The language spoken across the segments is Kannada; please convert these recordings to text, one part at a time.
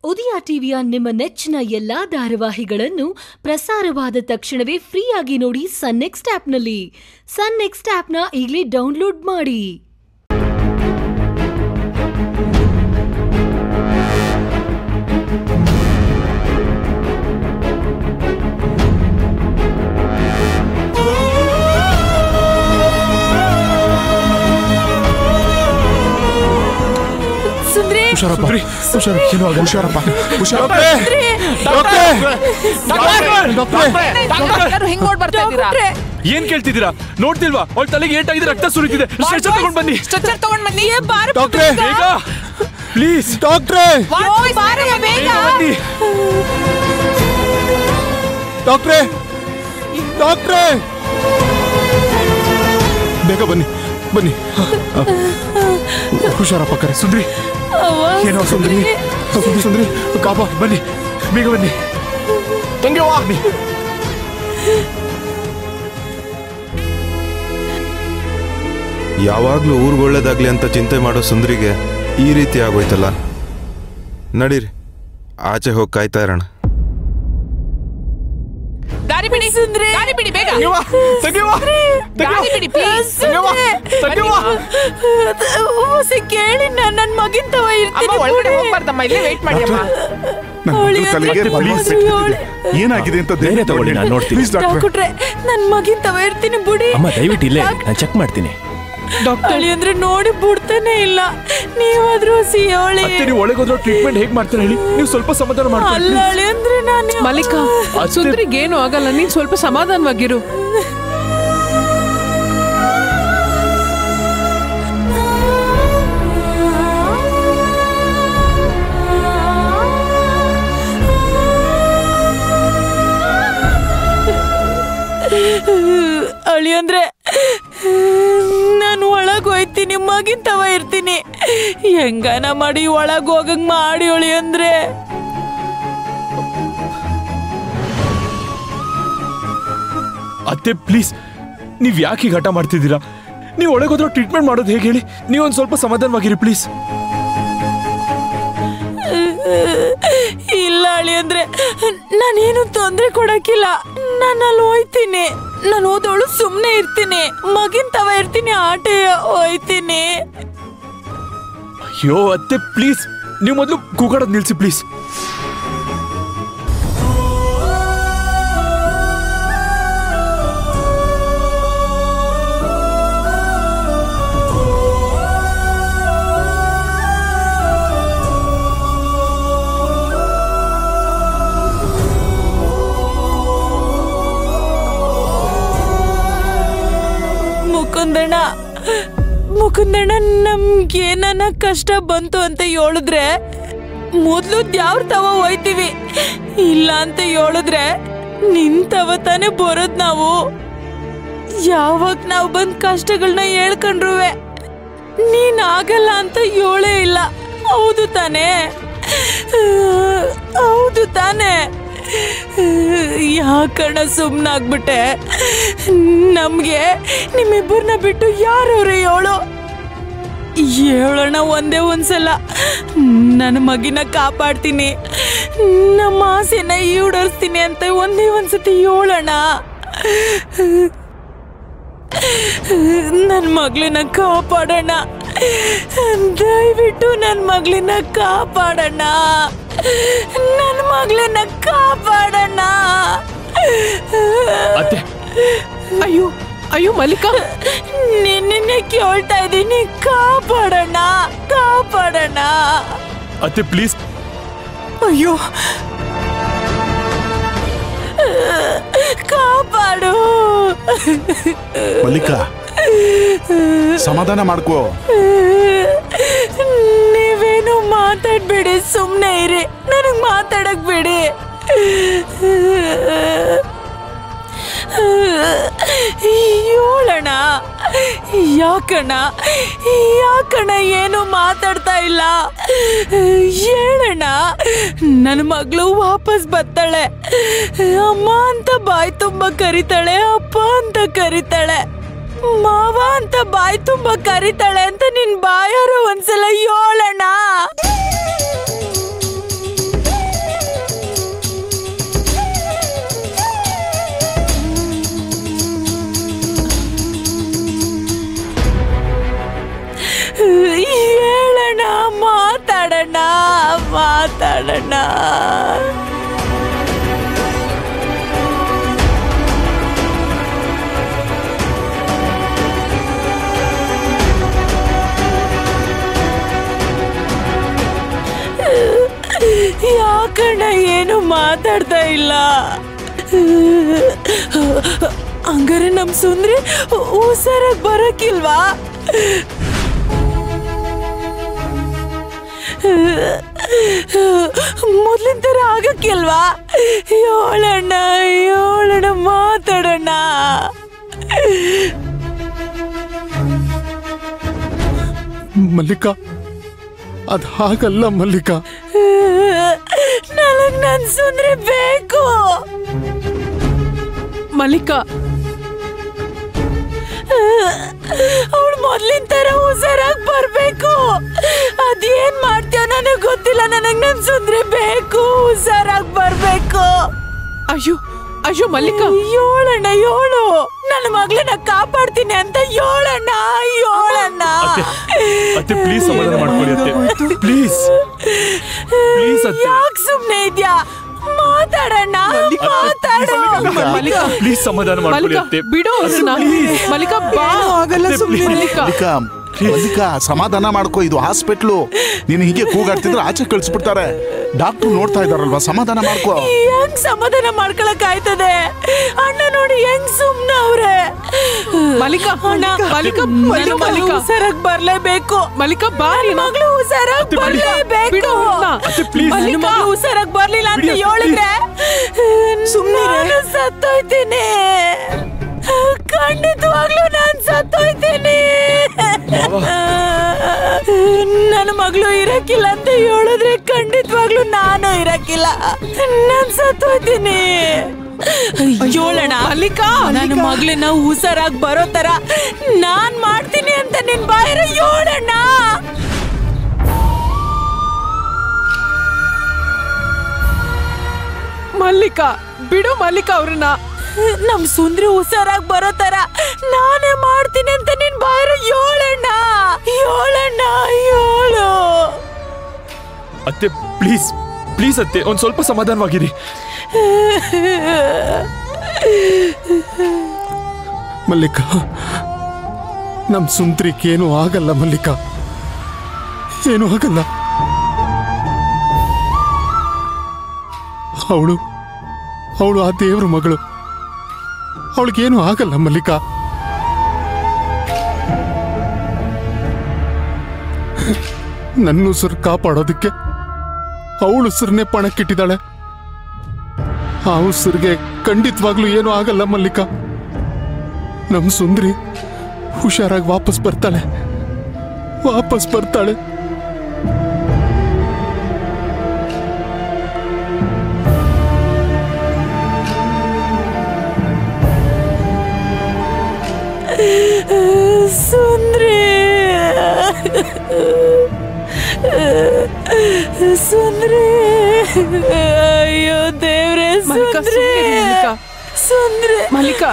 ಉದಯ ಟಿವಿಯ ನಿಮ್ಮ ನೆಚ್ಚಿನ ಎಲ್ಲಾ ಧಾರಾವಾಹಿಗಳನ್ನು ಪ್ರಸಾರವಾದ ತಕ್ಷಣವೇ ಫ್ರೀಯಾಗಿ ನೋಡಿ ಸನ್ ನೆಕ್ಸ್ಟ್ ಆಪ್ನಲ್ಲಿ ಸನ್ ನೆಕ್ಸ್ಟ್ ಆಪ್ನ ಈಗಲೇ ಡೌನ್ಲೋಡ್ ಮಾಡಿ ಸುಂದ್ರಿ ಹುಷಾರಪ್ಪ ಸುಂದ್ರಿ. ಹುಷಾರ ಏನೂ ಆಗಲ್ಲ ಹುಷಾರಪ್ಪ ಹುಷಾರಪ್ಪ ಎಲ್ಲರೂ ಹಿಂಗ್ ನೋಡ್ ಬರ್ತಾ ಇದ್ದೀರಾ ಏನ್ ಕೇಳ್ತಿದ್ದೀರಾ ನೋಡ್ತಿಲ್ವಾ ಅವಳ ತಲೆಗೆ ಏಟಾಗಿದೆ ರಕ್ತ ಸುರಿತಿದೆ ಸ್ಟ್ರೆಚರ್ ತಗೊಂಡ್ ಬನ್ನಿ ಸ್ಟ್ರೆಚರ್ ತಗೊಂಡ್ ಬನ್ನಿ ಡಾಕ್ಟ್ರೇ ಬೇಗ ಪ್ಲೀಸ್ ಡಾಕ್ಟ್ರೇ ಬಾರಯ್ಯ ಬೇಗ ಬನ್ನಿ ಡಾಕ್ಟ್ರೇ ಡಾಕ್ಟ್ರೇ ಬೇಗ ಬನ್ನಿ ಬನ್ನಿ ಹುಷಾರಪ್ಪ ಕರೆ ಸುಂದ್ರಿ ಏನೋ ಸುಂದ್ರಿ ಸುಂದ್ರಿ ಸುಂದ್ರಿ ಕಾಪ ಬನ್ನಿ ಬೇಗ ಬನ್ನಿ ತಂಗಿ ಯಾವಾಗ್ಲೂ ಊರ್ಗ್ ಒಳ್ಳೇದಾಗ್ಲಿ ಅಂತ ಚಿಂತೆ ಮಾಡೋ ಸುಂದ್ರಿಗೆ ಈ ರೀತಿ ಆಗೋಯ್ತಲ್ಲ ನಡೀರಿ ಆಚೆ ಹೋಗಿ ಕಾಯ್ತಾ ಇರೋಣ ದಾರಿ ಬಿಡಿ ಸುಂದ್ರಿ ದಾರಿ ಬಿಡಿ ಬೇಗ ದಾರಿ ಬಿಡಿ ಪ್ಲೀಸ್ ಕೇಳಿ ನಾನು ನನ್ನ ಮಗಿನ ತವ ಅಮ್ಮ ಒಳಗಡೆ ಹೋಗ್ಬಾರ್ದಮ್ಮ ಇಲ್ಲೇ ವೇಟ್ ಮಾಡಿ ಅಮ್ಮ ತಲೆಗೆ ಬಲವಾನ್ ಪೆಟ್ಟಿದೆ. ಏನಾಗಿದೆ ಅಂತ ಧೈರ್ಯ ತಗೊಳ್ಳಿ, ನಾನ್ ನೋಡ್ತೀನಿ. ಪ್ಲೀಸ್ ಡಾಕ್ಟ್ರೆ ಡಾಕ್ಟ್ರೆ ನನ್ನ ಮಗಿನ ತವ ಇರ್ತೀನಿ ಬುಡಿ ಅಮ್ಮ ದಯವಿಟ್ಟು ಇಲ್ಲೇ ನಾನು ಚೆಕ್ ಮಾಡ್ತೀನಿ ಡಾಕ್ಟರ್ ಅಂದ್ರೆ ನೋಡಿ ಬಿಡ್ತಾನೆ ಇಲ್ಲ ನೀವಾದ್ರೂ ಸಿಯೋಳಿ ಮತ್ತೆ ನೀವು ಒಳಗೆ ಹೋದ್ರೆ ಟ್ರೀಟ್ಮೆಂಟ್ ಹೇಗ್ ಮಾಡ್ತಾರೆ ಹೇಳಿ ನೀವು ಸ್ವಲ್ಪ ಸಮಾಧಾನ ಅಲ್ಲ ಮಾಡ್ಕೊಳ್ಳಿ ಅಳಿ ಅಂದ್ರೆ ನಾನು ಮಲ್ಲಿಕಾ ಸುಂದ್ರಿಗೇನು ಆಗಲ್ಲ ನೀನ್ ಸ್ವಲ್ಪ ಸಮಾಧಾನವಾಗಿರು ಅಳಿ ಅಂದ್ರೆ ನಾನು ಒಳಗ್ ಹೋಯ್ತೀನಿ ಮಗಿನ ತವ ಇರ್ತೀನಿ ಹೆಂಗನ ಮಾಡಿ ಒಳಗ್ ಹೋಗಂಗ್ ಮಾಡಿ ಅಳಿ ಅಂದ್ರೆ ಅತ್ತೆ ಪ್ಲೀಸ್ ನೀವ್ ಯಾಕೆ ಹೀಗ್ ಹಠ ಮಾಡ್ತಿದ್ದೀರಾ ನೀವು ಒಳಗೆ ಹೋದ್ರೆ ಟ್ರೀಟ್ಮೆಂಟ್ ಮಾಡೋದು ಹೇಗೆ ಹೇಳಿ ನೀವು ಒಂದ್ ಸ್ವಲ್ಪ ಸಮಾಧಾನವಾಗಿರಿ ಪ್ಲೀಸ್ ಇಲ್ಲ ಅಳಿ ಅಂದ್ರೆ ನಾನೇನು ತೊಂದ್ರೆ ಕೊಡಕ್ಕಿಲ್ಲ ನಾನು ಅಲ್ಲಿ ಹೋಯ್ತೀನಿ ನಾನು ಹೋದವಳು ಸುಮ್ನೆ ಇರ್ತೀನಿ ಮಗಿನ ತವ ಇರ್ತೀನಿ ಆಟ ಹೋಯ್ತೀನಿ ಅಯ್ಯೋ ಅತ್ತೆ ಪ್ಲೀಸ್ ನೀವು ಮೊದಲು ಕೂಗಾಡೋದು ನಿಲ್ಸಿ ಪ್ಲೀಸ್ ಮುಕುಂದಣ್ಣ ಮುಕುಂದಣ್ಣ ನಮ್ಗೇನ ಕಷ್ಟ ಬಂತು ಅಂತ ಹೇಳಿದ್ರೆ ಮೊದ್ಲು ದ್ಯಾವ್ರ ತವ ಹೋಯ್ತೀವಿ ಇಲ್ಲ ಅಂತ ಹೇಳಿದ್ರೆ ನಿಂತವ ತಾನೇ ಬರೋದ್ ನಾವು ಯಾವಾಗ ನಾವು ಬಂದ್ ಕಷ್ಟಗಳನ್ನ ಹೇಳ್ಕೊಂಡ್ರುವೆ ನೀನ್ ಆಗಲ್ಲ ಅಂತ ಹೇಳೇ ಇಲ್ಲ ಹೌದು ತಾನೇ ಹೌದು ತಾನೇ ಯಾಕಣ್ಣ ಸುಮ್ಮನಾಗ್ಬಿಟ್ಟೆ ನಮ್ಗೆ ನಿಮ್ಮಿಬ್ಬರನ್ನ ಬಿಟ್ಟು ಯಾರವ್ರೆ ಹೇಳು ಹೇಳೋಣ ಒಂದೇ ಒಂದ್ಸಲ ನನ್ನ ಮಗಿನ ಕಾಪಾಡ್ತೀನಿ ನಮ್ಮ ಆಸೆನ ಈಡೇರಿಸ್ತೀನಿ ಅಂತ ಒಂದೇ ಒಂದ್ಸತಿ ಹೇಳೋಣ ನನ್ನ ಮಗಳನ್ನ ಕಾಪಾಡೋಣ ದಯವಿಟ್ಟು ನನ್ನ ಮಗಳನ್ನ ಕಾಪಾಡೋಣ ನನ್ನ ಮಗಳನ್ನ ಕಾಪಾಡೋಣ ಅತ್ತೆ ಅಯ್ಯೋ ಅಯ್ಯೋ ಮಲ್ಲಿಕಾ ನಿನ್ನೆ ಕೇಳ್ತಾ ಇದ್ದೀನಿ ಕಾಪಾಡೋಣ ಕಾಪಾಡೋಣ ಅತ್ತೆ ಪ್ಲೀಸ್ ಅಯ್ಯೋ ಕಾಪಾಡು ಮಲ್ಲಿಕಾ ಸಮಾಧಾನ ಮಾಡ್ಕೋ ನೀವೇನು ಮಾತಾಡ್ಬೇಡಿ ಸುಮ್ಮನೆ ಇರಿ ನನಗೆ ಮಾತಾಡಕ್ ಬಿಡಿ ಹೇಳೋಣ ಯಾಕಣ್ಣ ಯಾಕಣ್ಣ ಏನು ಮಾತಾಡ್ತಾ ಇಲ್ಲ ಹೇಳಣ್ಣ ನನ್ನ ಮಗಳು ವಾಪಸ್ ಬರ್ತಾಳೆ ಅಮ್ಮ ಅಂತ ಬಾಯಿ ತುಂಬ ಕರಿತಾಳೆ ಅಪ್ಪ ಅಂತ ಕರಿತಾಳೆ ಮಾವ ಅಂತ ಬಾಯಿ ತುಂಬ ಕರಿತಾಳೆ ಅಂತ ನಿನ್ ಬಾಯಾರು ಒಂದ್ಸಲ ಹೇಳಣ್ಣ ಮಾತಾಡೋಣ ಯಾಕಣ್ಣ ಏನು ಮಾತಾಡ್ತಾ ಇಲ್ಲ ಹಂಗಾರೆ ನಮ್ ಸುಂದ್ರಿ ಹುಷಾರಾಗಿ ಬರಕ್ಕಿಲ್ವಾ ಮೊದ್ಲಿನ ಥರ ಆಗಕ್ಕಿಲ್ವಾ ಏಳಣ್ಣ ಏಳಣ್ಣ ಮಾತಾಡೋಣ ಮಲ್ಲಿಕಾ ಅದ್ ಹಾಗಲ್ಲ ಮಲ್ಲಿಕಾ ನನಗ್ ನನ್ ಸುಂದ್ರಿ ಬೇಕು ಮಲ್ಲಿಕಾ ಅವಳು ಮೊದ್ಲಿನ ತರ ಹುಷಾರಾಗಿ ಬರ್ಬೇಕು ಅದೇನ್ ಮಾಡ್ತೀಯ ನನಗ್ ಗೊತ್ತಿಲ್ಲ ನನಗ್ ನನ್ ಸುಂದ್ರಿ ಬೇಕು ಹುಷಾರಾಗಿ ಬರ್ಬೇಕು ಅಯ್ಯೋ ಅಯ್ಯೋ ಮಲ್ಲಿಕಾ ಏಳಣ್ಣ ಏಳು ನನ್ನ ಮಗಳನ್ನ ಕಾಪಾಡ್ತೀನಿ ಅಂತ ಏಳಣ್ಣ ಏಳಣ್ಣ ಅತ್ತೆ ಅತ್ತೆ ಪ್ಲೀಸ್ ಸಮಾಧಾನ ಮಾಡ್ಕೊಳ್ಳಿ ಅತ್ತೆ ಪ್ಲೀಸ್ ಪ್ಲೀಸ್ ಅತ್ತೆ ಯಾಕೆ ಸುಮ್ನೆ ಇದ್ಯಾ ಮಾತಾಡಣ್ಣ ಮಾತಾಡು ಮಲ್ಲಿಕಾ ಪ್ಲೀಸ್ ಸಮಾಧಾನ ಮಾಡ್ಕೊಳ್ಳಿ ಮಲ್ಲಿಕಾ ಅತ್ತೆ ಬಿಡು ಅವ್ರನ್ನ ಮಲ್ಲಿಕಾ ಬಾ ಆಗಲ್ಲ ಸುಮ್ಮನೆ ಮಲ್ಲಿಕಾ ಮಲ್ಲಿಕಾ ಮಲ್ಲಿಕಾ ಸಮಾಧಾನ ಮಾಡ್ಕೋ ಇದು ಹಾಸ್ಪಿಟ್ಲು ನೀನು ಹೀಗೆ ಕೂಗಾಡ್ತಿದ್ರೆ ಆಚೆ ಕಳಿಸ್ಬಿಡ್ತಾರೆ ಡಾಕ್ಟ್ರು ನೋಡ್ತಾ ಇದಾರಲ್ವಾ ಸಮಾಧಾನ ಮಾಡ್ಕೋ ಹೆಂಗ್ ಸಮಾಧಾನ ಮಾಡ್ಕೊಳಕ್ ಆಯ್ತದೆ ಅಣ್ಣ ನೋಡಿ ಹೆಂಗ್ ಸುಮ್ನ ಅವ್ರೆ ಮಲ್ಲಿಕಾ ಅಣ್ಣ ಮಲ್ಲಿಕಾ ನನ್ನ ಮಗಳು ಮಲ್ಲಿಕಾ ಹುಷಾರಾಗ್ ಬರ್ಲೇಬೇಕು ಮಲ್ಲಿಕಾ ಬಾ ನನ್ನ ಮಗಳು ಹುಷಾರಾಗ್ ಅತ್ತೆ, ಬಿಡಿ. ಬರ್ಲೇಬೇಕು ಬಿಡು ಅವ್ರನ್ನ. ಅತ್ತೆ, please. ನನ್ನ ಮಗಳು ಹುಷಾರಾಗ್ ಬರ್ಲಿಲ್ಲ ಅಂತ ಬಿಡಿ ಅತ್ತೆ, ಹೇಳಿದ್ರೆ ನಾನು ಸತ್ತೋಯ್ತೀನಿ ಖಂಡಿತವಾಗ್ಲೂ ನಾನ್ ಸತ್ತೋಯ್ತೀನಿ ನನ್ನ ಮಗಳು ಇರಕ್ಕಿಲ್ಲ ಅಂತ ಹೇಳಿದ್ರೆ ಖಂಡಿತವಾಗ್ಲೂ ನಾನು ಇರಕ್ಕಿಲ್ಲ ನಾನ್ ಸತ್ತೋಯ್ತೀನಿ ಏಳಣ್ಣ ಮಲ್ಲಿಕಾ ನನ್ನ ಮಗಳನ್ನ ಹುಷಾರಾಗಿ ಬರೋ ತರ ನಾನ್ ಮಾಡ್ತೀನಿ ಅಂತ ನಿನ್ ಬಾಯಿರ ಏಳಣ್ಣ ಮಲ್ಲಿಕಾ ಬಿಡು ಮಲ್ಲಿಕಾ ಅವ್ರನ್ನ ನಮ್ ಸುಂದ್ರಿ ಹುಷಾರಾಗಿ ಬರೋ ತರ ನಾನೇ ಮಾಡ್ತೀನಿ ಅಂತ ನಿನ್ ಬಾಯಿರ ಏಳಣ್ಣ ಏಳಣ್ಣ ಏಳು ಅತ್ತೆ ಪ್ಲೀಸ್ ಪ್ಲೀಸ್ ಅತ್ತೆ ಒಂದ್ ಸ್ವಲ್ಪ ಸಮಾಧಾನವಾಗಿರಿ ಮಲ್ಲಿಕಾ ನಮ್ ಸುಂತ್ರಿಕೇನು ಆಗಲ್ಲ ಮಲ್ಲಿಕಾ ಏನು ಆಗಲ್ಲ ಅವಳು ಅವಳು ಆ ದೇವ್ರ ಮಗಳು ಅವಳಿಗೇನು ಆಗಲ್ಲ ಮಲ್ಲಿಕಾ ನನ್ನ ಉಸಿರು ಕಾಪಾಡೋದಕ್ಕೆ ಅವಳು ಉಸಿರನ್ನೇ ಪಣಕ್ಕಿಟ್ಟಿದ್ದಾಳೆ ಆ ಉಸಿರಿಗೆ ಖಂಡಿತವಾಗ್ಲೂ ಏನೂ ಆಗಲ್ಲ ಮಲ್ಲಿಕಾ ನಮ್ ಸುಂದ್ರಿ ಹುಷಾರಾಗಿ ವಾಪಸ್ ಬರ್ತಾಳೆ ವಾಪಸ್ ಬರ್ತಾಳೆ ಸುಂದ್ರಿ ಸುಂದ್ರಿ ಅಯ್ಯೋ ದೇವ್ರೆ ಮಲ್ಲಿಕಾ, ಸುಂದ್ರಿ ಸುಮ್ನಿರು ಮಲ್ಲಿಕಾ. ಸುಂದ್ರಿ ಮಲ್ಲಿಕಾ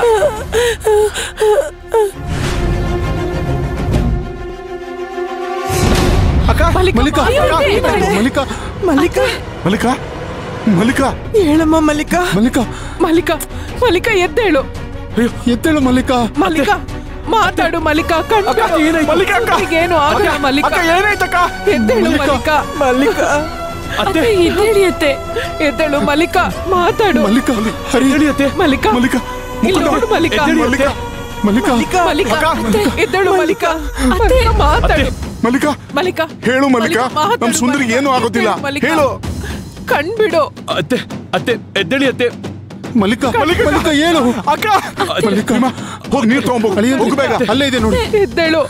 ಅಕ್ಕ ಮಲ್ಲಿಕಾ ಅಯ್ಯೋ, ಅಕ್ಕ, ಇದೆ, ಇದೆ. ಮಲ್ಲಿಕಾ ಮಲ್ಲಿಕಾ ಮಲ್ಲಿಕಾ ಮಲ್ಲಿಕಾ ಹೇಳಮ್ಮ ಮಲ್ಲಿಕಾ ಮಲ್ಲಿಕಾ ಮಲ್ಲಿಕಾ ಮಲ್ಲಿಕಾ ಎದ್ದೇಳು ಎದ್ದೇಳು ಮಲ್ಲಿಕಾ ಮಲ್ಲಿಕಾ ಮಾತಾಡು ಮಲ್ಲಿಕಾ ಕಣ್ಣು ಮಲ್ಲಿಕಾ ಅಕ್ಕ. ಏನು ಆಗಲ್ಲ ಮಲ್ಲಿಕಾ ಏನಾಯ್ತಕ್ಕ ಎದ್ದೇಳು ಮಲ್ಲಿಕಾ. ಮಲ್ಲಿಕಾ ಮಲ್ಲಿಕಾ ಅತ್ತೆ ಎದ್ದೇಳಿ ಅತ್ತೆ ಎದ್ದೇಳು ಮಲ್ಲಿಕಾ ಮಾತಾಡು ಮಲ್ಲಿಕಾ ಹರಿ ಹೇಳಿ ಅತ್ತೆ ಮಲ್ಲಿಕಾ ಮಲ್ಲಿಕಾ ಇಲ್ಲಿ ನೋಡು ಮಲ್ಲಿಕಾ ಎದ್ದೇಳಿ ಮಲ್ಲಿಕಾ ಮಲ್ಲಿಕಾ ಮಲ್ಲಿಕಾ ಅಕ್ಕ, ಎದ್ದೇಳು ಮಲ್ಲಿಕಾ ಮಲ್ಲಿಕಾ ಮಾತಾಡು ಮಲ್ಲಿಕಾ ಮಲ್ಲಿಕಾ ಹೇಳು ಮಲ್ಲಿಕಾ ಮಾತಾಡು, ನಮ್ ಸುಂದರಿಗೆ ಏನು ಆಗೋದಿಲ್ಲ ಮಲ್ಲಿಕಾ. ಹೇಳು ಕಣ್ಬಿಡು ಅತ್ತೆ ಅತ್ತೆ ಎದ್ದೇಳಿ ಅತ್ತೆ ಮಲ್ಲಿಕಾ ಮಲ್ಲಿಕಾ ಏನು ಅಕ್ಕ ಮಲ್ಲಿಕಾ ಹೋಗಿ ನೀರ್ ತಗೊಂಬೋಗು ಅಳಿಯ ಹೋಗು ಬೇಗ ಅಲ್ಲೇ ಇದೆ ನೋಡಿ ಎದ್ದೇಳು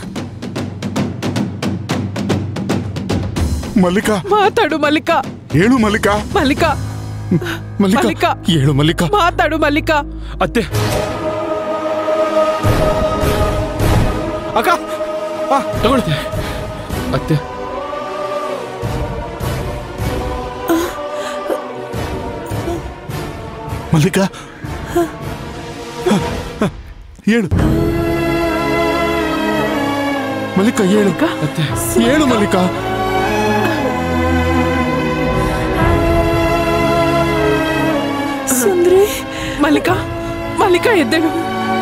ಮಲ್ಲಿಕಾ ಮಾತಾಡು ಮಲ್ಲಿಕಾ ಹೇಳು ಮಲ್ಲಿಕಾ ಮಲ್ಲಿಕಾ ಮಲ್ಲಿಕಾ ಮಲ್ಲಿಕಾ. ಹೇಳು ಮಲ್ಲಿಕಾ ಮಾತಾಡು ಮಲ್ಲಿಕಾ ಅತ್ತೆ ಅಕ್ಕ ಆ, ತಗೊಳ್ತೆ ಅತ್ತೆ ಮಲ್ಲಿಕಾ ಹೇಳು ಮಲ್ಲಿಕಾ ಹೇಳು ಅತ್ತೆ ಹೇಳು ಮಲ್ಲಿಕಾ ಮಲ್ಲಿಕಾ ಮಲ್ಲಿಕಾ ಎದ್ದೇಳು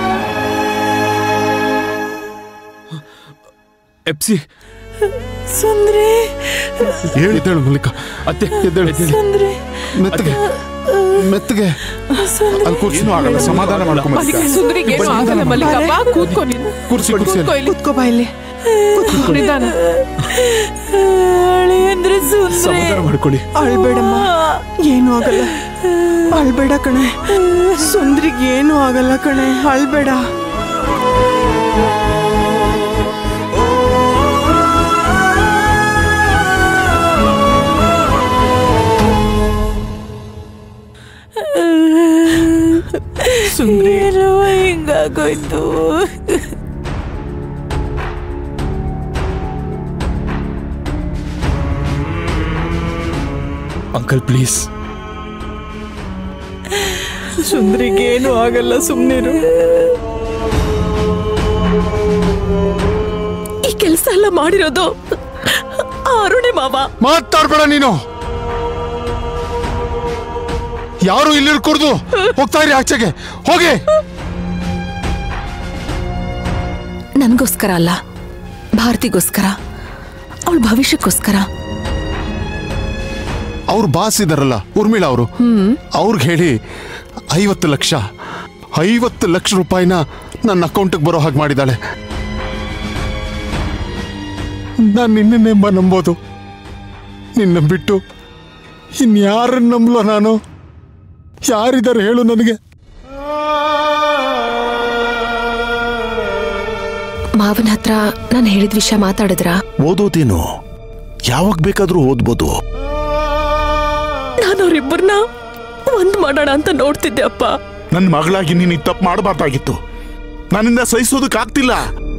ಎಪ್ಸಿ ಸುಂದ್ರಿ ಹೇಳಿದ್ದೇಳು ಮಲ್ಲಿಕ ಅತ್ತೆ ಎದ್ದೇಳು ಸುಂದ್ರಿ ಮೆತ್ತಗೆ ಮೆತ್ತಗೆ ಅಲ್ಲಿ ಕೂರ್ಸಿ ಏನೂ ಆಗಲ್ಲ ಸಮಾಧಾನ ಮಾಡ್ಕೊಂಡ್ ಮಲ್ಲಿಕಾ ಮಲ್ಲಿಕಾ ಸುಂದರಿಗೆ ಏನು ಆಗಲ್ಲ ಮಲ್ಲಿಕಾ ಬಾ ಕೂತ್ಕೊ ನೀನು ಕೂರ್ಸಿ ಕೂರ್ಸಿ ಕೂತ್ಕೋ ಇಲ್ಲಿ ಕೂತ್ಕೋ ಬಾ ಇಲ್ಲಿ ಕೂತ್ಕೋ, ನಿಧಾನ ಅಳಿಯಂದ್ರೆ ಸುಂದ್ರಿ ಸಮಾಧಾನ ಮಾಡ್ಕೊಳ್ಳಿ ಅಳ್ಬೇಡಮ್ಮ ಏನೂ ಆಗಲ್ಲ ಅಳ್ಬೇಡ ಕಣೆ ಸುಂದ್ರಿಗೆ ಏನೂ ಆಗಲ್ಲ ಕಣೆ ಅಳ್ಬೇಡ ಸುಂದ್ರಿ ಏನೋ ಹಿಂಗಾಗೋಯ್ತು ಅಂಕಲ್ ಪ್ಲೀಸ್ ಸುಂದ್ರಿಗೆ ಏನೂ ಆಗಲ್ಲ ಸುಮ್ಮನಿರು ಈ ಕೆಲಸ ಎಲ್ಲ ಮಾಡಿರೋದು ಆ ಅರುಣೆ ಮಾವ ಮಾತಾಡ್ಬೇಡ ನೀನು ಯಾರು ಇಲ್ಲಿ ಕುಡ್ದು ಹೋಗ್ತಾ ಇರಿ ಆಚೆಗೆ ಹೋಗಿ ನನ್ಗೋಸ್ಕರ ಅಲ್ಲ ಭಾರತಿಗೋಸ್ಕರ ಅವಳ ಭವಿಷ್ಯಕ್ಕೋಸ್ಕರ ಅವ್ರು ಬಾಸ್ ಇದಾರಲ್ಲ ಉರ್ಮಿಳಾ ಅವರು ಅವ್ರಿಗೆ ಹೇಳಿ ಐವತ್ತು ಲಕ್ಷ ಐವತ್ತು ಲಕ್ಷ ರೂಪಾಯಿನ ನನ್ನ ಅಕೌಂಟಿಗೆ ಬರೋ ಹಾಗೆ ಮಾಡಿದ್ದಾಳೆ ನಾನು ನಿನ್ನೆಂಬ ನಂಬೋದು ನಿನ್ನ ಬಿಟ್ಟು ಇನ್ಯಾರನ್ನ ನಂಬಲೋ ನಾನು ಯಾರಿದ್ದಾರೆ ಹೇಳು ನನಗೆ ಮಾವನ ಹತ್ರ ನಾನು ಹೇಳಿದ ವಿಷಯ ಮಾತಾಡಿದ್ರ ಓದೋದೇನು ಯಾವಾಗ ಬೇಕಾದ್ರೂ ಓದ್ಬೋದು ನಾನು ಅವ್ರಿಬ್ಬರನ್ನ ಒಂದ್ ಮಾಡೋಣ ಅಂತ ನೋಡ್ತಿದ್ದೆ ಅಪ್ಪ ನನ್ನ ಮಗಳಾಗಿ ನೀನು ಈ ತಪ್ಪು ಮಾಡಬಾರ್ದಾಗಿತ್ತು ನನ್ನಿಂದ ಸಹಿಸೋದಕ್ಕಾಗ್ತಿಲ್ಲ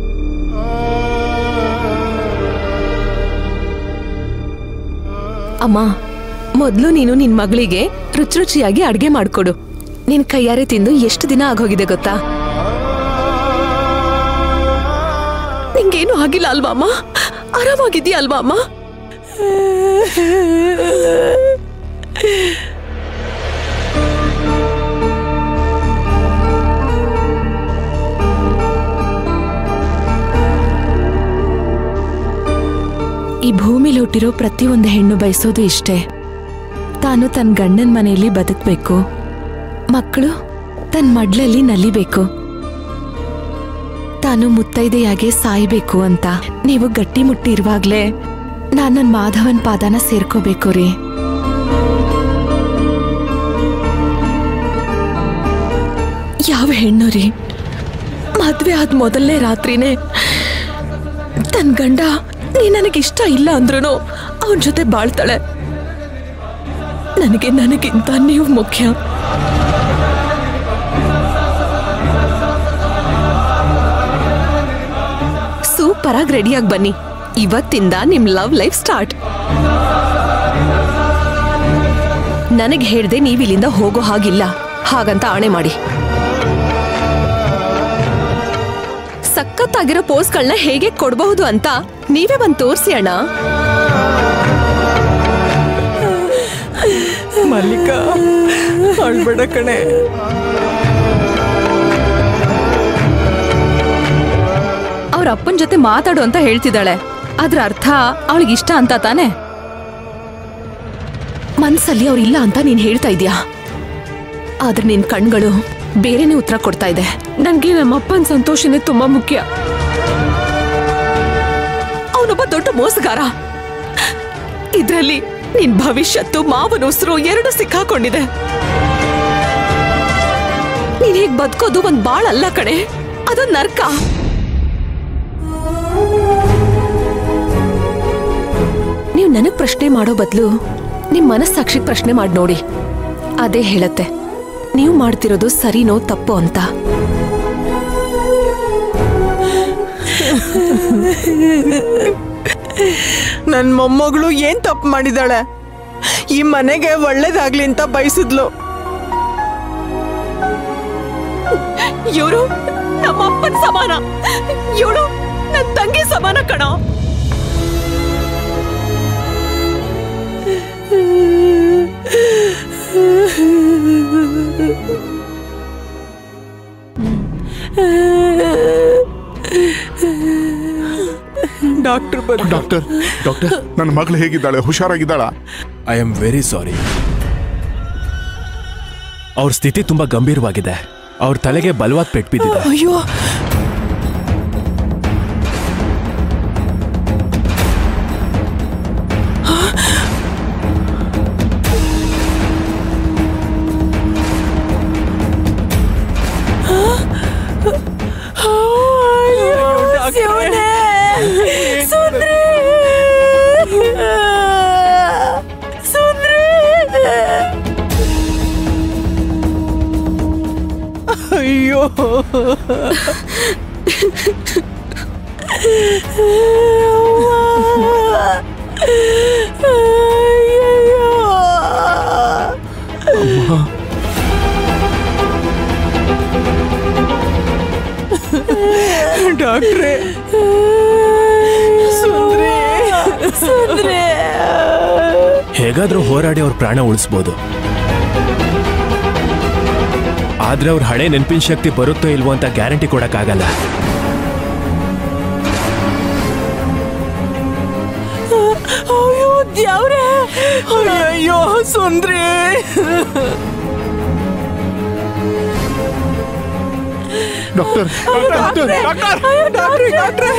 ಅಮ್ಮ ಮೊದ್ಲು ನೀನು ನಿನ್ ಮಗಳಿಗೆ ರುಚಿ ರುಚಿಯಾಗಿ ಅಡ್ಗೆ ಮಾಡ್ಕೊಡು ನಿನ್ ಕೈಯಾರೆ ತಿಂದು ಎಷ್ಟು ದಿನ ಆಗೋಗಿದೆ ಗೊತ್ತಾ ನಿಂಗೇನು ಆಗಿಲ್ಲ ಅಲ್ವಾ ಅಮ್ಮ ಆರಾಮಾಗಿದ್ಯಾ ಅಲ್ವಾ ಅಮ್ಮ ಈ ಭೂಮಿಲಿ ಹುಟ್ಟಿರೋ ಪ್ರತಿಯೊಂದು ಹೆಣ್ಣು ಬಯಸೋದು ಇಷ್ಟೇ ತಾನು ತನ್ನ ಗಂಡನ ಮನೆಯಲ್ಲಿ ಬದುಕಬೇಕು ಮಕ್ಕಳು ತನ್ನ ಮಡ್ಲಲ್ಲಿ ನಲಿಬೇಕು ತಾನು ಮುತ್ತೈದೆಯಾಗೆ ಸಾಯ್ಬೇಕು ಅಂತ ನೀವು ಗಟ್ಟಿ ಮುಟ್ಟಿ ಇರುವಾಗ್ಲೇ ನಾನು ನನ್ನ ಮಾಧವನ್ ಪಾದನ ಸೇರ್ಕೋಬೇಕು ರೀ ಯಾವ ಹೆಣ್ಣು ರೀ ಮದ್ವೆ ಆದ ಮೊದಲನೇ ರಾತ್ರಿನೇ ತನ್ನ ಗಂಡ ನೀ ನನಗಿಷ್ಟ ಇಲ್ಲ ಅಂದ್ರೂ ಅವನ ಜೊತೆ ಬಾಳ್ತಾಳೆ ನನಗೆ ನನಗಿಂತ ನೀವು ಮುಖ್ಯ ಸೂಪರ್ ಆಗಿ ರೆಡಿಯಾಗಿ ಬನ್ನಿ ಇವತ್ತಿಂದ ನಿಮ್ ಲವ್ ಲೈಫ್ ಸ್ಟಾರ್ಟ್ ನನಗೆ ಹೇಳ್ದೆ ನೀವು ಇಲ್ಲಿಂದ ಹೋಗೋ ಹಾಗಿಲ್ಲ ಹಾಗಂತ ಆಣೆ ಮಾಡಿ ಸಖತ್ತಾಗಿರೋ ಪೋಸ್ಗಳನ್ನ ಹೇಗೆ ಕೊಡಬಹುದು ಅಂತ ನೀವೇ ಬಂದು ತೋರಿಸಿ ಅಣ್ಣ ಮಲ್ಲಿಕಾ ಅಳ್ಬೇಡ ಕಣೆ ಅವ್ರ ಅಪ್ಪನ ಜೊತೆ ಮಾತಾಡು ಅಂತ ಹೇಳ್ತಿದ್ದಾಳೆ ಅದ್ರ ಅರ್ಥ ಅವಳಿಗೆ ಇಷ್ಟ ಅಂತ ತಾನೆ ಮನ್ಸಲ್ಲಿ ಅವ್ರಿಲ್ಲ ಅಂತ ನೀನ್ ಹೇಳ್ತಾ ಇದ್ಯಾ ಆದ್ರೆ ನಿನ್ ಕಣ್ಗಳು ಬೇರೆನೇ ಉತ್ತರ ಕೊಡ್ತಾ ಇದೆ ನನ್ಗೆ ನಮ್ಮ ಅಪ್ಪನ ಸಂತೋಷನೇ ತುಂಬಾ ಮುಖ್ಯ ಅವನೊಬ್ಬ ದೊಡ್ಡ ಮೋಸಗಾರ ಇದ್ರಲ್ಲಿ ನಿನ್ ಭವಿಷ್ಯತ್ತು ಮಾವನ ಉಸಿರು ಎರಡು ಸಿಕ್ಕಾಕೊಂಡಿದೆ ನೀನ್ ಹೇಗ್ ಬದುಕೋದು ಒಂದ್ ಬಾಳಲ್ಲ ಕಣೆ ಅದೊಂದ್ ನರ್ಕ ನೀವು ನನಗ್ ಪ್ರಶ್ನೆ ಮಾಡೋ ಬದಲು ನಿಮ್ ಮನಸ್ಸಾಕ್ಷಿಗ್ ಪ್ರಶ್ನೆ ಮಾಡಿ ನೋಡಿ ಅದೇ ಹೇಳತ್ತೆ ನೀವು ಮಾಡ್ತಿರೋದು ಸರಿನೋ ತಪ್ಪೋ ಅಂತ ನನ್ ಮೊಮ್ಮಗಳು ಏನ್ ತಪ್ಪು ಮಾಡಿದಾಳೆ ಈ ಮನೆಗೆ ಒಳ್ಳೇದಾಗ್ಲಿ ಅಂತ ಬಯಸಿದ್ಲು ಇವರು ನಮ್ಮ ಅಪ್ಪನ ಸಮಾನ ಇವಳು ನನ್ ತಂಗಿ ಸಮಾನ ಕಣ ಡಾಕ್ಟರ್ ಬಂದು ಡಾಕ್ಟರ್ ಡಾಕ್ಟರ್ ನನ್ನ ಮಗಳು ಹೇಗಿದ್ದಾಳೆ ಹುಷಾರಾಗಿದ್ದಾಳ ಐ ಆಮ್ ವೆರಿ ಸಾರಿ ಅವ್ರ ಸ್ಥಿತಿ ತುಂಬಾ ಗಂಭೀರವಾಗಿದೆ ಅವ್ರ ತಲೆಗೆ ಬಲವಾದ ಪೆಟ್ಟು ಬಿದ್ದಿದೆ ಅಯ್ಯೋ ಅಯ್ಯೋ ಡಾಕ್ಟ್ರೇ ಸುಂದ್ರಿ ಸುಂದ್ರಿ ಹೇಗಾದ್ರೂ ಹೋರಾಡಿ ಅವ್ರ ಪ್ರಾಣ ಉಳಿಸ್ಬೋದು ಆದ್ರೆ ಅವ್ರ ಹಳೆ ನೆನಪಿನ ಶಕ್ತಿ ಬರುತ್ತೋ ಇಲ್ವೋ ಅಂತ ಗ್ಯಾರಂಟಿ ಕೊಡಕ್ಕಾಗಲ್ಲ ಅಯ್ಯೋ ದ್ಯಾವ್ರೆ ಅಯ್ಯೋ ಸುಂದ್ರಿ ಡಾಕ್ಟರ್ ಡಾಕ್ಟರ್ ಡಾಕ್ಟ್ರೆ ಡಾಕ್ಟ್ರೆ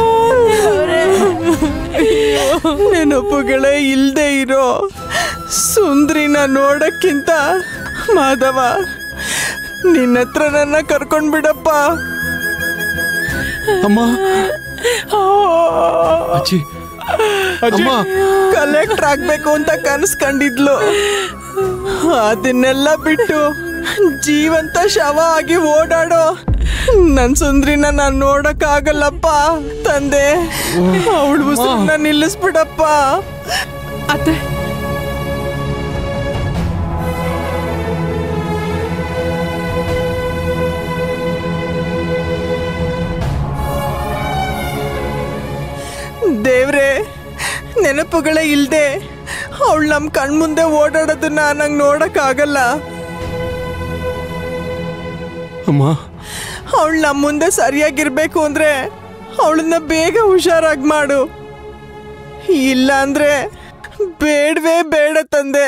ನೆನಪುಗಳೇ ಇಲ್ದೇ ಇರೋ ಸುಂದ್ರಿನ ನೋಡಕ್ಕಿಂತ ಮಾಧವ ನಿನ್ನ ಹತ್ರ ನನ್ನ ಕರ್ಕೊಂಡ್ ಬಿಡಪ್ಪ ಅಮ್ಮ ಅಜ್ಜಿ ಅಮ್ಮ ಕಲೆಕ್ಟರ್ ಆಗ್ಬೇಕು ಅಂತ ಕನಸು ಕಂಡಿದ್ಲು ಅದನ್ನೆಲ್ಲ ಬಿಟ್ಟು ಜೀವಂತ ಶವ ಆಗಿ ಓಡಾಡೋ ನನ್ ಸುಂದ್ರಿನ ನಾನ್ ನೋಡಕ್ ಆಗಲ್ಲಪ್ಪ ತಂದೆ ಅವಳು ಉಸಿರನ್ನ ನಿಲ್ಲಿಸ್ಬಿಡಪ್ಪ ಅತ್ತೆ ದೇವ್ರೆ ನೆನಪುಗಳೇ ಇಲ್ದೆ ಅವಳು ನಮ್ ಕಣ್ಮುಂದೆ ಓಡಾಡೋದನ್ನ ನಂಗೆ ನೋಡಕ್ ಆಗಲ್ಲ ಅಮ್ಮ ಅವಳು ನಮ್ಮ ಮುಂದೆ ಸರಿಯಾಗಿರ್ಬೇಕು ಅಂದ್ರೆ ಅವಳನ್ನ ಬೇಗ ಹುಷಾರಾಗಿ ಮಾಡು ಇಲ್ಲ ಅಂದ್ರೆ ಬೇಡವೇ ಬೇಡ ತಂದೆ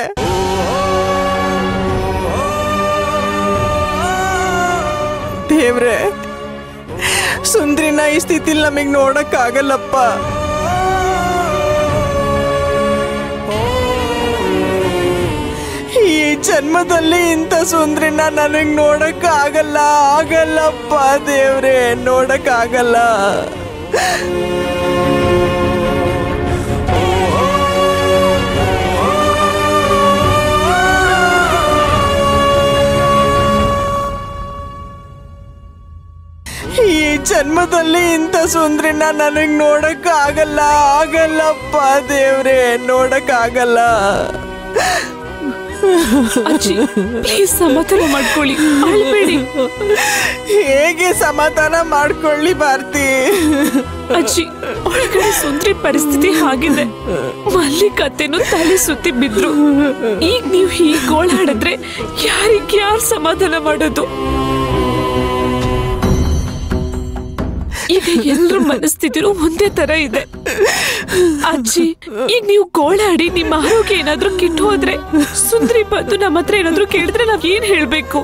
ದೇವ್ರೆ ಸುಂದ್ರಿನ ಈ ಸ್ಥಿತಿಲಿ ನಮಗೆ ನೋಡಕ್ ಆಗಲ್ಲಪ್ಪ ಈ ಜನ್ಮದಲ್ಲಿ ಇಂಥ ಸುಂದ್ರಿನ ನನಗ್ ನೋಡಕ್ ಆಗಲ್ಲ ಆಗಲ್ಲಪ್ಪ ದೇವ್ರೆ ನೋಡಕ್ ಆಗಲ್ಲ ಈ ಜನ್ಮದಲ್ಲಿ ಇಂಥ ಸುಂದ್ರಿನ ನನಗ್ ನೋಡಕ್ ಆಗಲ್ಲ ಆಗಲ್ಲಪ್ಪ ದೇವ್ರೆ ನೋಡಕ್ ಆಗಲ್ಲ ಅಜ್ಜಿ ಪ್ಲೀಸ್ ಸಮಾಧಾನ ಮಾಡ್ಕೊಳ್ಳಿ ಅಳ್ಬೇಡಿ ಹೇಗೆ ಸಮಾಧಾನ ಮಾಡ್ಕೊಳ್ಳಿ ಭಾರತಿ ಅಜ್ಜಿ ಒಳಗಡೆ ಸುಂದ್ರಿ ಪರಿಸ್ಥಿತಿ ಹಾಗಿದೆ ಮಲ್ಲಿಕತ್ತೆನು ತಲೆ ಸುತ್ತಿ ಬಿದ್ರು ಈಗ ನೀವು ಹೀಗೆ ಗೋಳಾಡಿದ್ರೆ ಯಾರಿಗೆ ಯಾರು ಸಮಾಧಾನ ಮಾಡೋದು ಈಗ ಎಲ್ರ ಮನಸ್ಥಿತಿನೂ ಒಂದೇ ತರ ಇದೆ ಅಜ್ಜಿ ಈಗ ನೀವು ಗೋಳಾಡಿ ನಿಮ್ಮ ಆರೋಗ್ಯ ಏನಾದ್ರೂ ಕಿಟ್ಟು ಹೋದ್ರೆ ಸುಂದ್ರಿ ಬಂದು ನಮ್ಮ ಹತ್ರ ಏನಾದ್ರೂ ಕೇಳಿದ್ರೆ ನಾವ್ ಏನ್ ಹೇಳ್ಬೇಕು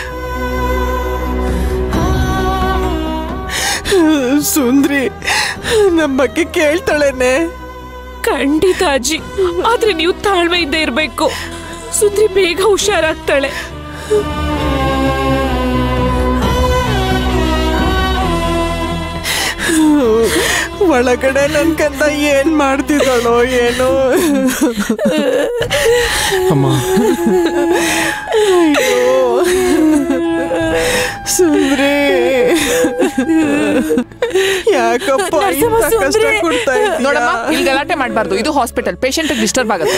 ಸುಂದ್ರಿ ನಮ್ಮ ಬಗ್ಗೆ ಕೇಳ್ತಾಳೇನೆ ಖಂಡಿತ ಅಜ್ಜಿ ಆದ್ರೆ ನೀವು ತಾಳ್ಮೆಯಿಂದ ಇರ್ಬೇಕು ಸುಂದ್ರಿ ಬೇಗ ಹುಷಾರಾಗ್ತಾಳೆ ಒಳಗಡೆ ನನ್ ಕಂದ ಏನ್ ಮಾಡ್ತಿದ್ದಾಳೋ ಏನೋ ಅಮ್ಮ ಅಯ್ಯೋ ಸುಂದ್ರಿ ಯಾಕಪ್ಪ ಇಂಥ ಕಷ್ಟ ಕೊಡ್ತಾ ನೋಡಮ್ಮ ಇದ್ದೀಯಾ? ಇಲ್ಲಿ ಗಲಾಟೆ ಮಾಡಬಾರ್ದು ಇದು ಹಾಸ್ಪಿಟಲ್ ಪೇಷಂಟ್ ಡಿಸ್ಟರ್ಬ್ ಆಗುತ್ತೆ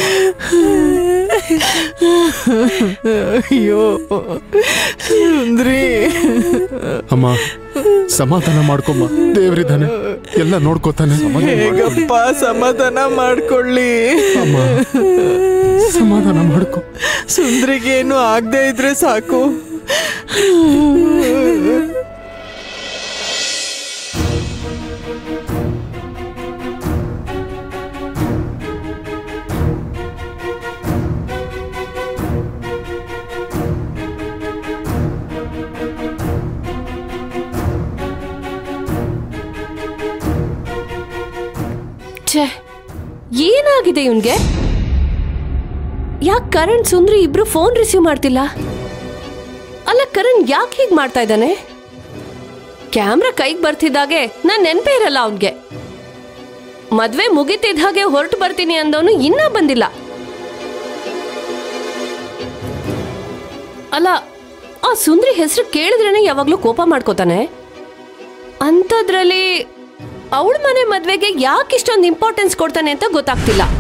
ಅಯ್ಯೋ ಸುಂದ್ರಿ ಅಮ್ಮ ಸಮಾಧಾನ ಮಾಡ್ಕೊಮ್ಮ ದೇವ್ರಿದ್ದಾನೆ ಎಲ್ಲ ನೋಡ್ಕೋತಾನೆ ಹೇಗಪ್ಪ ಸಮಾಧಾನ ಮಾಡ್ಕೊಳ್ಳಿ ಅಮ್ಮ ಸಮಾಧಾನ ಮಾಡ್ಕೊ ಸುಂದ್ರಿಗೇನು ಆಗದೆ ಇದ್ರೆ ಸಾಕು ಏನಾಗಿದೆ ಇವನ್ಗೆ ಯಾಕೆ ಕರಣ್ ಸುಂದ್ರಿ ಇಬ್ರು ಫೋನ್ ರಿಸೀವ್ ಮಾಡ್ತಿಲ್ಲ ಅಲ್ಲ ಕರಣ್ ಯಾಕೆ ಹೀಗೆ ಮಾಡ್ತಾ ಇದ್ದಾನೆ ಕ್ಯಾಮ್ರಾ ಕೈಗೆ ಬರ್ತಿದ್ದಾಗೆ ನಾನ್ ನೆನಪೇ ಇರಲ್ಲ ಅವನ್ಗೆ ಮದ್ವೆ ಮುಗಿತಿದ್ದ ಹಾಗೆ ಹೊರಟು ಬರ್ತೀನಿ ಅಂದವನು ಇನ್ನೂ ಬಂದಿಲ್ಲ ಅಲ್ಲ ಆ ಸುಂದ್ರಿ ಹೆಸರು ಕೇಳಿದ್ರೇನೆ ಯಾವಾಗ್ಲೂ ಕೋಪ ಮಾಡ್ಕೋತಾನೆ ಅಂಥದ್ರಲ್ಲಿ ಅವಳ ಮನೆ ಮದ್ವೆಗೆ ಯಾಕೆ ಇಷ್ಟೊಂದು ಇಂಪಾರ್ಟೆನ್ಸ್ ಕೊಡ್ತಾನೆ ಅಂತ ಗೊತ್ತಾಗ್ತಿಲ್ಲ